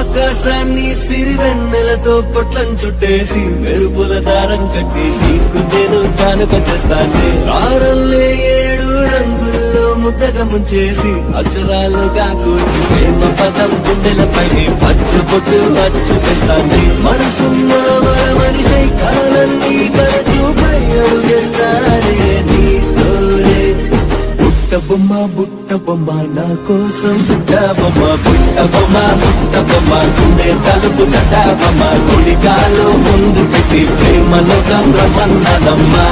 ఆకాశాన్ని సిరివెన్నెలతో పొట్లం చుట్టేసి మెరుపుల దారం కట్టి నీకు నేను కానుక చేస్తానే కారల్లే ఏడు రంగుల్లో ముద్దగా ముంచేసి అక్షరాలుగా కూర్చి ప్రేమ పదం గుండెలపై పచ్చు పొట్టు అచ్చు తెస్తాంది మనసున్న మన మనిషి కళలన్నీ కరచూపై అడుగేస్తానే నీతోనే బుట్ట బొమ్మ బుట్ట బొమ్మ నా కోసం బుట్ట బొమ్మ బుట్ట బొమ్మ బుట్ట బొమ్మ గుండె తలుపు తట బొమ్మ కుడి కాలు ముందు పెట్టి ప్రేమలో గమ్రమన్నదమ్మా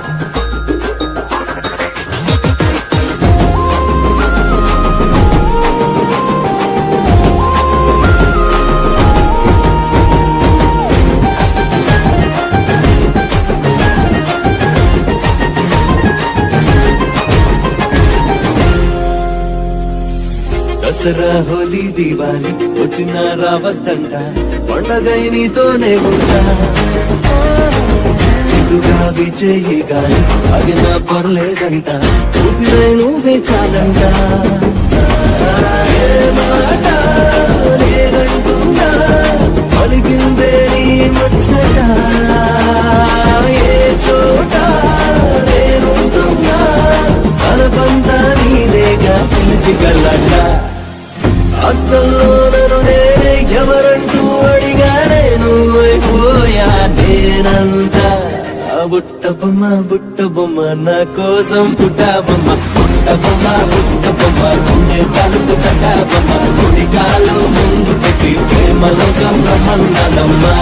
దసరా హోలీ దివాలి వచ్చిన రావద్దంట పండగై నీతోనే ఉంటా ఇటుగా విజయ్ గాని అగిన పర్లేదంట ఊపిరై నువ్వే చాలంట ఏ మాట నేనంటున్నా, పలికిందే నీ ముచ్చట ఏ చోట నేనుంటున్నా తలపంతా నీదేగా పిలిచిగలట అద్దంలో నన్ను నేనే ఎవరంటూ అడిగానే నువ్వైపోయా నేనంతా ఆ బుట్ట బొమ్మ బుట్ట బొమ్మ నా కోసం పుట్ట బొమ్మ బుట్ట బొమ్మ బుట్ట బొమ్మ గుండె తలుపు తట బొమ్మ కుడి కాలు ముందు పెట్టి ప్రేమలో గమ్మన్నదమ్మా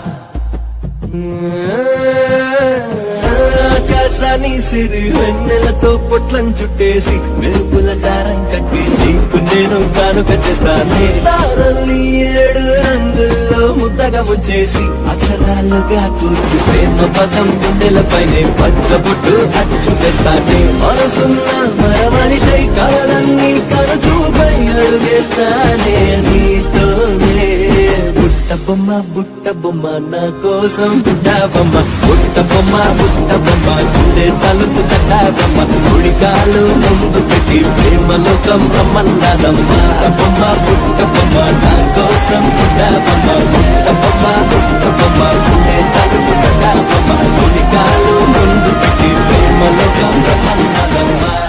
ఆకాశాన్ని సిరి వెన్నెలతో పొట్లం చుట్టేసి మెరుపుల దారం కట్టి నీకు నేను కానుక చేస్తాను దారల్ని ఏడు రంగుల్లో ముద్దగా ముంచేసి అక్షరాలుగా కూర్చి ప్రేమ పదం గుండెలపైనే పచ్చబొట్టు అచ్చు తెస్తానే మనసున్న మన మనిషి కలలన్నీ కనుచూపై అడుగేస్తానే నీతోనే బుట్ట బొమ్మ బుట్ట బొమ్మ నా కోసం బుట్ట బొమ్మ బుట్ట బొమ్మ బుట్ట బొమ్మ గుండె తలుపు తట్ట బొమ్మ కుడి కాలు ముందు పెట్టి ప్రేమలో కమ్మన్నదమ్మ బొమ్మ బుట్ట బొమ్మ నా కోసం బుట్ట బొమ్మ బుట్ట బొమ్మ బుట్ట బొమ్మ గుండె తలుపు తట్ట బొమ్మ కుడి కాలు ముందు పెట్టి ప్రేమలో కమ్మన్నదమ్మ